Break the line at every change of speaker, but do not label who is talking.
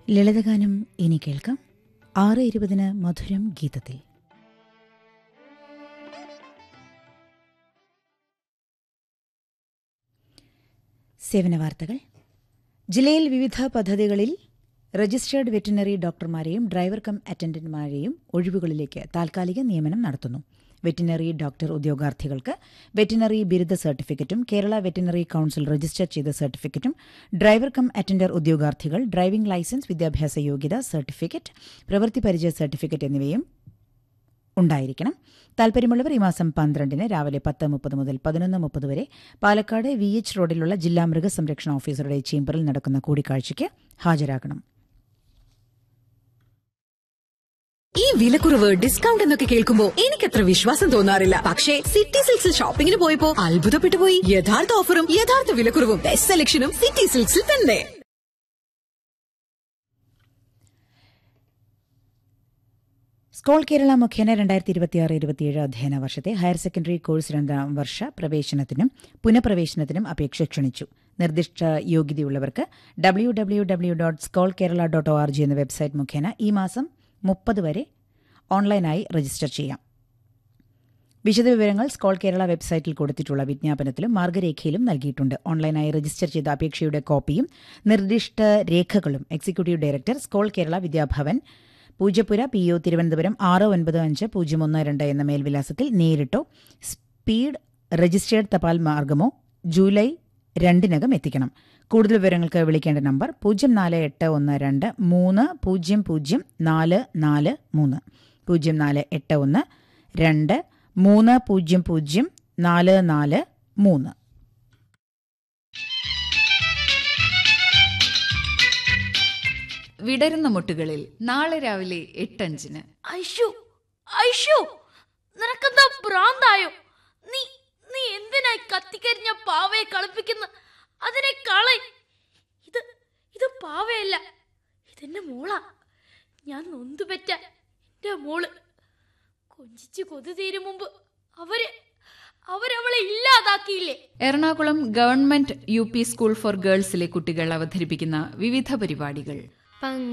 ലളിതഗാനം ഇനി കേൾക്കാം ആറ് ഇരുപതിന് മധുരം ഗീതത്തിൽ സേവന വാർത്തകൾ ജില്ലയിൽ വിവിധ പദ്ധതികളിൽ രജിസ്റ്റേർഡ് വെറ്റിനറി ഡോക്ടർമാരെയും ഡ്രൈവർ കം അറ്റൻഡന്റുമാരെയും ഒഴിവുകളിലേക്ക് താൽക്കാലിക നിയമനം നടത്തുന്നു വെറ്റിനറി ഡോക്ടർ ഉദ്യോഗാർത്ഥികൾക്ക് വെറ്റിനറി ബിരുദ സർട്ടിഫിക്കറ്റും കേരള വെറ്റിനറി കൌൺസിൽ രജിസ്റ്റർ ചെയ്ത സർട്ടിഫിക്കറ്റും ഡ്രൈവർ കം അറ്റൻഡർ ഉദ്യോഗാർത്ഥികൾ ഡ്രൈവിംഗ് ലൈസൻസ് വിദ്യാഭ്യാസ യോഗ്യത സർട്ടിഫിക്കറ്റ് പ്രവൃത്തി പരിചയ സർട്ടിഫിക്കറ്റ് എന്നിവയും ഉണ്ടായിരിക്കണം താൽപര്യമുള്ളവർ ഈ മാസം പന്ത്രണ്ടിന് രാവിലെ പത്ത് മുപ്പത് മുതൽ പതിനൊന്ന് മുപ്പത് വരെ പാലക്കാട് വി എച്ച് റോഡിലുള്ള ജില്ലാ മൃഗസംരക്ഷണ ഓഫീസറുടെ ചേംബറിൽ നടക്കുന്ന കൂടിക്കാഴ്ചയ്ക്ക് ഹാജരാകണം
ഈ വിലക്കുറവ് ഡിസ്കൗണ്ട് എന്നൊക്കെ കേൾക്കുമ്പോ എനിക്കത്ര വിശ്വാസം തോന്നാറില്ല പക്ഷേ സിറ്റി സിൽക്സിൽ ഷോപ്പിംഗിന് പോയപ്പോ അത്ഭുതപ്പെട്ടു പോയി യഥാർത്ഥ ഓഫറും യഥാർത്ഥ വിലക്കുറവും ബെസ്റ്റ് സെലക്ഷനും സിറ്റി സിൽക്സിൽ തന്നെ
സ്കോൾ കേരള മുഖേന രണ്ടായിരത്തി ഇരുപത്തിയാറ് ഇരുപത്തിയേഴ് അധ്യയന വർഷത്തെ ഹയർ സെക്കൻഡറി കോഴ്സ് രണ്ടാം വർഷ പ്രവേശനത്തിനും പുനഃപ്രവേശനത്തിനും അപേക്ഷ ക്ഷണിച്ചു നിർദ്ദിഷ്ട യോഗ്യതയുള്ളവർക്ക് W W W dot Scole Kerala dot O R G എന്ന വെബ്സൈറ്റ് മുഖേന ഈ മാസം മുപ്പത് വരെ ഓൺലൈനായി രജിസ്റ്റർ ചെയ്യാം വിശദവിവരങ്ങൾ സ്കോൾ കേരള വെബ്സൈറ്റിൽ കൊടുത്തിട്ടുള്ള വിജ്ഞാപനത്തിലും മാർഗരേഖയിലും നൽകിയിട്ടുണ്ട് ഓൺലൈനായി രജിസ്റ്റർ ചെയ്ത അപേക്ഷയുടെ കോപ്പിയും നിർദ്ദിഷ്ട രേഖകളും executive director Scole Kerala Vidyabhavan Poojappura P O Thiruvananthapuram ആറ് ഒൻപത് അഞ്ച് പൂജ്യം ഒന്ന് രണ്ട് എന്ന മേൽവിലാസത്തിൽ നേരിട്ടോ സ്പീഡ് രജിസ്റ്റേർഡ് തപാൽ മാർഗമോ ജൂലൈ രണ്ടിനകം എത്തിക്കണം കൂടുതൽ വിവരങ്ങൾക്ക് വിളിക്കേണ്ട നമ്പർ പൂജ്യം നാല് എട്ട് ഒന്ന് രണ്ട് മൂന്ന് പൂജ്യം പൂജ്യം നാല് നാല് മൂന്ന് പൂജ്യം നാല് എട്ട് ഒന്ന് രണ്ട് മൂന്ന് പൂജ്യം പൂജ്യം നാല് നാല് മൂന്ന്
വിടരുന്ന മുട്ടുകളിൽ നാളെ രാവിലെ എട്ടഞ്ചിന്
ഐഷു ഐഷു നിനക്കെന്താ ഭ്രാന്തായോ നീ നീ എന്തിനായി കത്തിക്കരിഞ്ഞ പാവയെ കളിപ്പിക്കുന്ന അതിനെ കളി ഇത് ഇത് പാവയല്ല ഇതെന്റെ മോളാ ഞാൻ നൊന്തുപെറ്റ എന്റെ മോള് കൊഞ്ചിച്ച് കൊതി തീരും മുമ്പ് അവര് അവരവളെ ഇല്ലാതാക്കിയില്ലേ
Ernakulam government U P school for ഗേൾസിലെ കുട്ടികൾ അവതരിപ്പിക്കുന്ന വിവിധ പരിപാടികൾ